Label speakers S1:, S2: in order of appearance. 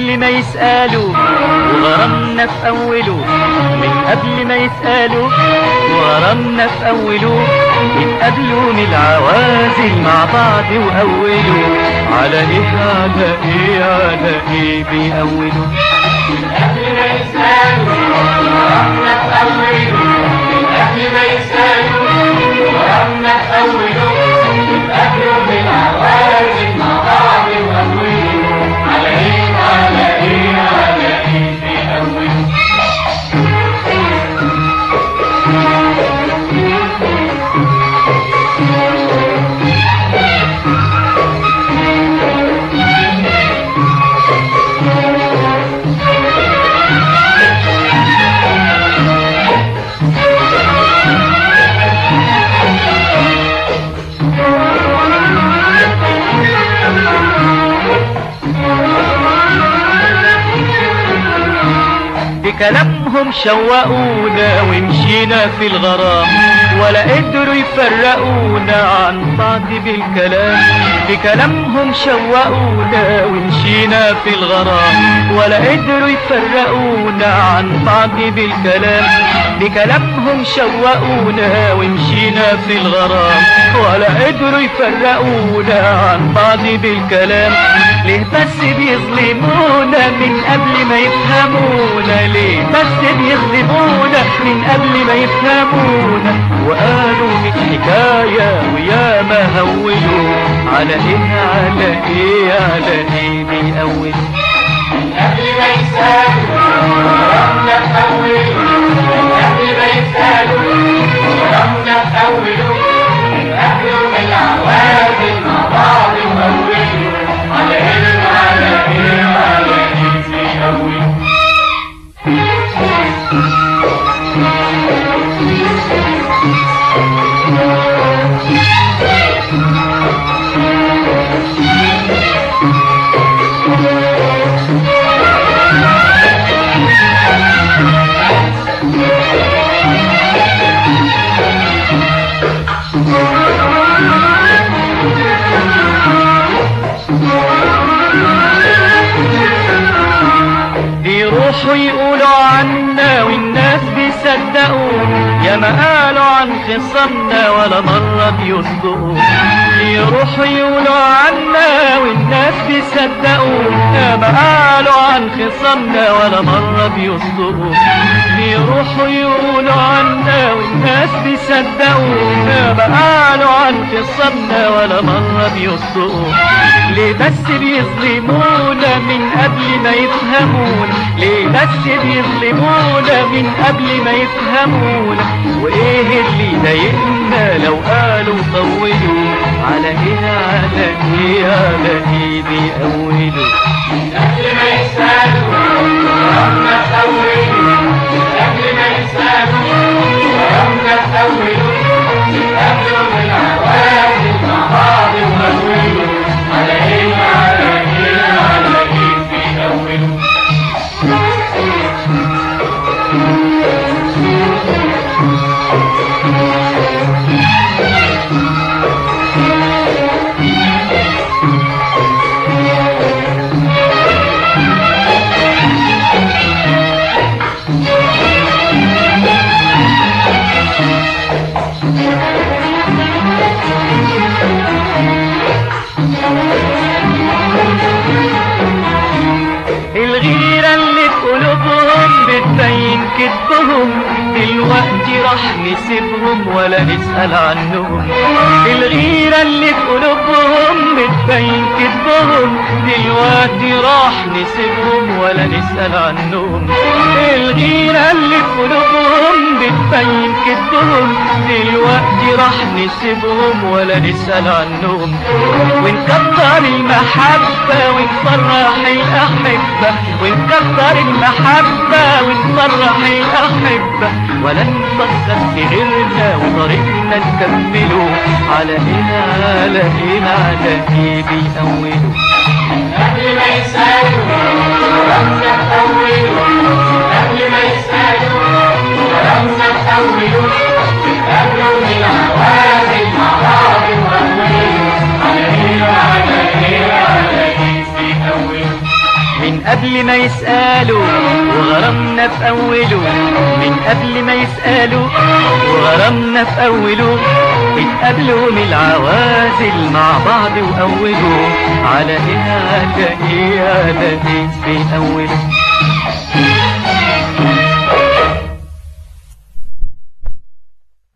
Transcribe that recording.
S1: قبل ما يسألوا وغرامنا في أوله من قبل ما يسألوا وغرامنا في أوله يتقابلوا من العوازل مع بعض وأولوا على إيه على إيه على إيه بيأولوا
S2: قبل ما يسألوا وغرامنا في أوله من قبل ما يسألوا وغرامنا في أوله يتقابلوا بالعوازل مع بعض وأولوا على إيه على إيه على إيه بيأولوا
S1: بكلامهم شوقونا ومشينا في الغرام ولا قدروا يفرقونا عن بعض بالكلام بكلامهم شوقونا ومشينا في الغرام ولا قدروا يفرقونا عن بعض بالكلام بكلامهم شوقونا ومشينا في الغرام ولا قدروا يفرقونا عن بعض بالكلام ليه بس بيظلمونا من قبل ما يفهمونا ليه بس بيظلمونا من قبل ما يفهمونا وقالوا مش حكاية ويا ما هولوا على ايه على ايه على ايه بيقولوا
S2: قبل ما يسألوا وغرامنا في أوله من قبل ما يسألوا وغرامنا في أوله يتقابلوا بالعوازل مع بعض وأولوا على إيه على إيه على إيه بيأولوا
S1: يروحوا يقولوا عنا والناس بيصدقوا يا ما قالوا عن خصامنا ولا مرة بيصدقوا يروحوا يقولوا عنا والناس بيصدقوا يا ما قالوا عن خصامنا ولا مرة بيصدقوا يروحوا يقولوا عنا والناس بيصدقوا يا ما قالوا عن خصامنا ولا مرة بيصدقوا ليه بس بيظلمونا من قبل ما يفهمونا ليه بس بيظلمونا من قبل ما يفهمونا وايه اللي ضايقنا لو قالوا طولوا على ايه على ايه على ايه بيقولوا
S2: قبل ما يسألوا وغرامنا في أوله قبل ما يسألوا وغرامنا في أوله يتقابلوا بالعوازل مع بعض وأولوا على إيه على إيه على إيه بيأولوا
S1: الغيرة اللي في قلوبهم بتبين كذبهم دلوقتي راح نسيبهم ولا نسأل عنهم الغيرة اللي في قلوبهم بتبين كذبهم دلوقتي راح نسيبهم ولا نسأل عنهم الغيرة اللي في قلوبهم بتبين كذبهم دلوقتي راح نسيبهم ولا نسأل عنهم ونكتر المحبة ونفرح الأحبة ونكتر المحبة ونفرح الأحبة ولا نفكر في غيرنا وطريقنا نكمله على إيه على إيه على إيه بيأولوا
S2: قبل ما يسألوا ورمنا في أوله قبل ما يسألوا ورمنا في أوله قبلوا بالعوازل مع بعض وأولوا على إيه على إيه على إيه في أوله
S1: من قبل ما يسألوا وغرامنا في أوله من قبل ما يسألوا وغرامنا في أوله اتقابلوا من العوازل مع بعض وأولوا على إيه على إيه على إيه في أوله